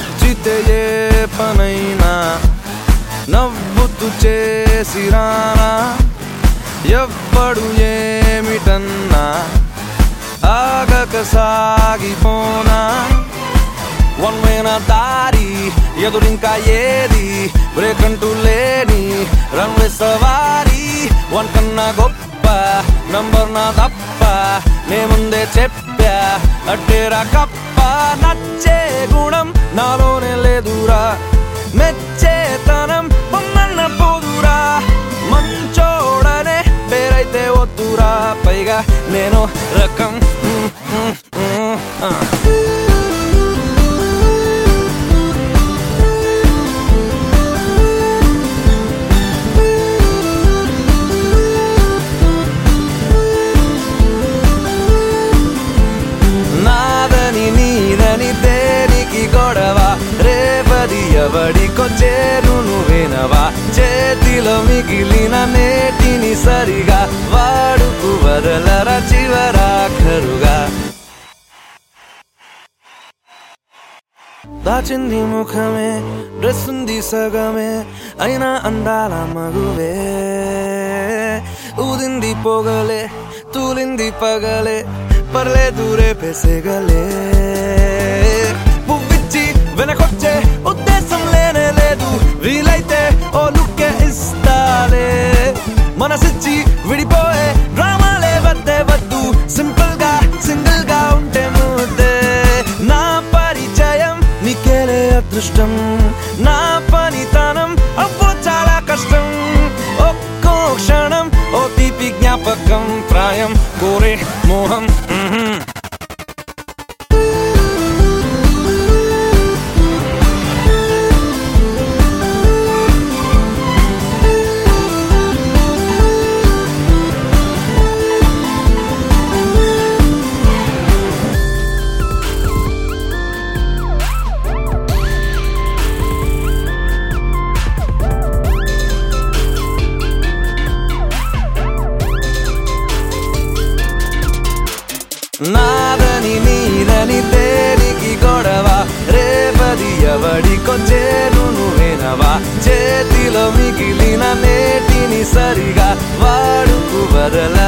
నచ్చితే ఏ పనైనా నవ్వుతూ చేసి రానా ఎవ్వడు ఏమిటన్నా ఆగక సాగిపోనా వన్వేన దారి ఎదురింకా ఏది బ్రేక్ అంటూ లేని రన్వే సవారి వన్ కన్నా గొప్ప నంబర్ నా తప్ప నే ముందే చెప్పా అట్టేరా కప్ప నచ్చే గుణం నాలోనే లేదురా మెచ్చేతనం పొమ్మన్న పోదురా మంచోడనే పేరైతే వద్దురా పైగా నేను రకం మ్, మ్, మ్, ఆ. నాదని నీదని దేనికి గొడవ రేపది ఎవడికొచ్చేను నువ్వేనవా చేతిలో మిగిలిన నేటిని సరిగా వాడుకు వదలరా చివరాఖరుగా దాచింది ముఖమే డ్రెస్ ఉంది సగమే అయినా అందాల మగువే ఊదింది పొగలే తూలింది పగలే పర్లేదు రేపేసేగలే పువ్విచ్చి వెనకొచ్చే ఉద్దేశం లేనే లేదు వీలైతే ఓ లుక్కే ఇస్తాలే మనసిచ్చి విడిపోయే డ్రామాలే వద్దే వద్దు సింపుల్ గా సింగిల్ గా ఉంటే ముద్దే నా పరిచయం నీకేలే అదృష్టం నా పనితనం అవ్వో చాలా కష్టం ఒక్కో క్షణం ఓ తీపి జ్ఞాపకం ప్రాయం కోరే మోహం మ్హూ. నాదని నీదని దేనికి గొడవ రేపది ఎవడికొచ్చేను నువ్వేనవా చేతిలో మిగిలిన నేటిని సరిగా వాడుకు వదల